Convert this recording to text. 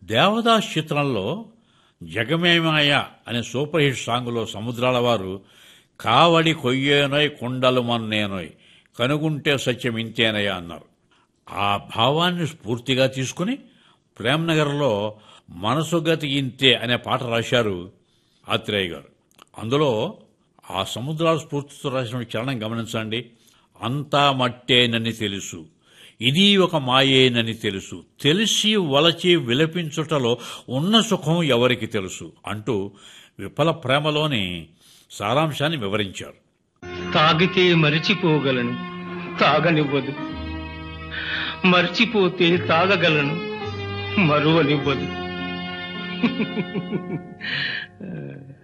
దేవదాస్ చిత్రంలో జగమేమాయ అనే super hit సాంగ్లో సముద్రాల వారు కావడి కొయ్యేనోయ్ కుండలు మన్నేనోయ్ కనుగుంటే సత్యం ఇంతేనయ్య అన్నారు ఆ భావాన్ని స్ఫూర్తిగా తీసుకుని ప్రేమ్నగర్లో మనసు గతి ఇంతే అనే పాట రాశారు ఆత్రేయ గారు అందులో ఆ సముద్రాల స్ఫూర్తితో రాసిన చరణం గమనించండి అంతా మట్టేనని తెలుసు ఇది ఒక మాయేనని తెలుసు తెలిసి వలచి విలపించుటలో ఉన్న సుఖం ఎవరికి తెలుసు అంటూ విఫల ప్రేమలోని సారాంశాన్ని వివరించారు తాగితే మరిచిపోగలను తాగనివ్వదు మర్చిపోతే తాగగలను మరువనివ్వదు